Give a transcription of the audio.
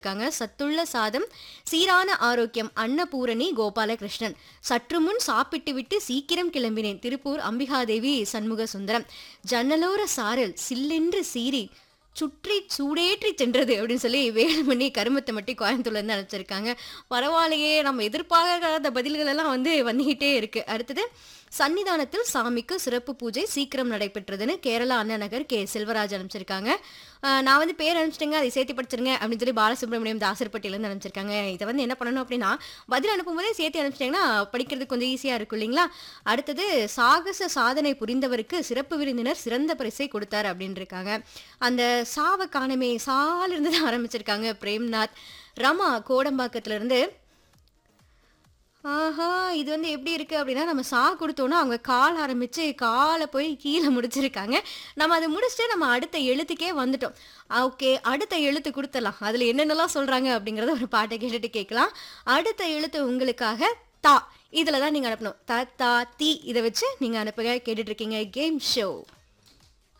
இருக்காங்க சத்துள்ள சாதம் சீரான ஆரோக்கியம் அன்னபூரணி கோபாலகிருஷ்ணன் சற்று முன் சாப்பிட்டு விட்டு சீக்கிரம் கிளம்பினேன் திருப்பூர் அம்பிகாதேவி சண்முக சுந்தரம் ஜன்னலோர சாரல் சில்லென்று சீறி சுற்றி சூடேற்றி சென்றது அப்படின்னு சொல்லி வேலுமணி கருமத்தை மட்டும் கோயம்புத்தூர்ல இருந்து அனுப்பிச்சிருக்காங்க பரவாயில்லையே நம்ம எதிர்பார்க்காத பதில்கள் எல்லாம் வந்து வந்துகிட்டே இருக்கு அடுத்தது சன்னிதானத்தில் சாமிக்கு சிறப்பு பூஜை சீக்கிரம் நடைபெற்றதுன்னு கேரளா அண்ணா நகர் கே செல்வராஜ் அனுப்பிச்சிருக்காங்க ஆஹ் நான் வந்து பேர் அனுப்பிச்சிட்டேங்க அதை சேர்த்து படிச்சிருங்க அப்படின்னு சொல்லி பாலசுப்ரமணியம் தாசர்பட்டியிலேருந்து அனுப்பிச்சிருக்காங்க இதை வந்து என்ன பண்ணணும் அப்படின்னா பதில் அனுப்பும்போதே சேர்த்து அனுப்பிச்சிட்டிங்கன்னா படிக்கிறதுக்கு கொஞ்சம் ஈஸியாக இருக்கும் இல்லைங்களா அடுத்தது சாகச சாதனை புரிந்தவருக்கு சிறப்பு விருந்தினர் சிறந்த பரிசை கொடுத்தார் அப்படின்னு இருக்காங்க அந்த சாவ காணமே சால இருந்து தான் ஆரம்பிச்சிருக்காங்க பிரேம்நாத் ரமா கோடம்பாக்கத்துல இருந்து ஆஹா இது வந்து எப்படி இருக்கு அப்படின்னா நம்ம சா கொடுத்தோன்னா அவங்க கால் ஆரம்பிச்சு காலை போய் கீழே முடிச்சிருக்காங்க நம்ம அதை முடிச்சுட்டு நம்ம அடுத்த எழுத்துக்கே வந்துட்டோம் ஓகே அடுத்த எழுத்து கொடுத்துடலாம் அதில் என்னென்னலாம் சொல்றாங்க அப்படிங்கிறத ஒரு பாட்டை கேட்டுட்டு கேட்கலாம் அடுத்த எழுத்து உங்களுக்காக தா இதில் தான் நீங்கள் அனுப்பணும் த தா தி இதை வச்சு நீங்கள் அனுப்புங்க கேட்டுட்டு இருக்கீங்க கேம் ஷோ